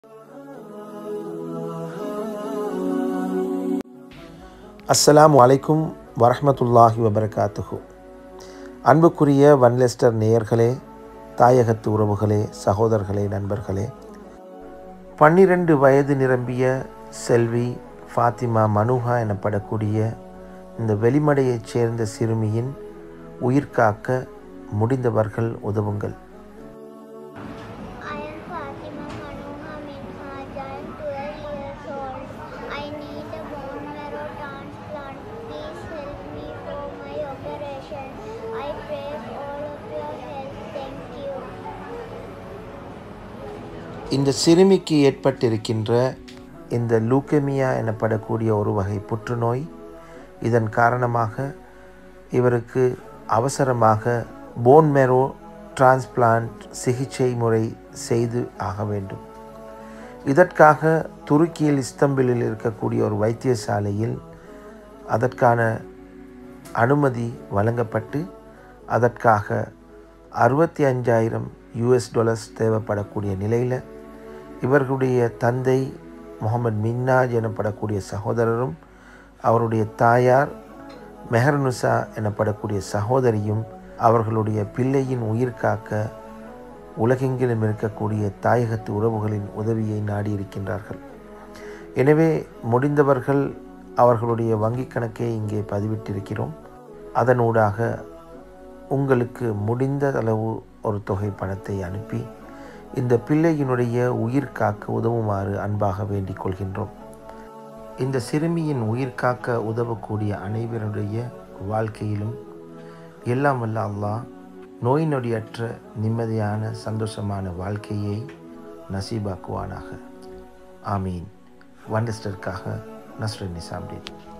அஸ்ஸலாமு அலைக்கும் வரஹ்மத்துல்லாஹி வபரகாத்துஹு அன்புக்குரிய வன்லெஸ்டர் நேயர்களே தாயகத்து உறவுகளே சகோதரர்களே நண்பர்களே பன்னிரண்டு வயது நிரம்பிய செல்வி ஃபாத்திமா மனுஹா எனப்படக்கூடிய இந்த வெளிமடையைச் சேர்ந்த சிறுமியின் உயிர்காக்க முடிந்தவர்கள் உதவுங்கள் I am Fatima Manuha Minhaj. I am 12 years old. I need a bone marrow transplant. Please help me for my operation. I pray all of your help. Thank you. இந்த சிறுமிக்கு ஏற்பட்டிருக்கின்ற இந்த லூக்கமியா எனப்படக்கூடிய ஒரு வகை புற்றுநோய் இதன் காரணமாக இவருக்கு அவசரமாக போன் மேரோ டிரான்ஸ்பிளான்ட் சிகிச்சை முறை செய்து ஆக வேண்டும் இதற்காக துருக்கியில் இஸ்தம்பிலில் இருக்கக்கூடிய ஒரு வைத்தியசாலையில் அதற்கான அனுமதி வழங்கப்பட்டு அதற்காக அறுபத்தி அஞ்சாயிரம் யூஎஸ் டாலர்ஸ் தேவைப்படக்கூடிய நிலையில் இவர்களுடைய தந்தை முகமது மின்னாஜ் எனப்படக்கூடிய சகோதரரும் அவருடைய தாயார் மெஹர்னுசா எனப்படக்கூடிய சகோதரியும் அவர்களுடைய பிள்ளையின் உயிர் காக்க உலகெங்கிலும் இருக்கக்கூடிய தாயகத்து உறவுகளின் உதவியை நாடியிருக்கின்றார்கள் எனவே முடிந்தவர்கள் அவர்களுடைய வங்கிக் கணக்கை இங்கே பதிவிட்டிருக்கிறோம் அதனூடாக உங்களுக்கு முடிந்த அளவு ஒரு தொகை பணத்தை அனுப்பி இந்த பிள்ளையினுடைய உயிர் காக்க உதவுமாறு அன்பாக வேண்டிக் கொள்கின்றோம் இந்த சிறுமியின் உயிர் காக்க உதவக்கூடிய அனைவருடைய வாழ்க்கையிலும் எல்லாம் வல்ல அல்லாஹ் நோய் நொடியற்ற நிம்மதியான சந்தோஷமான வாழ்க்கையை நசீபாக்குவானாக ஆமீன் வண்டஸ்டருக்காக நஸ்ரின் நிசாம்டீன்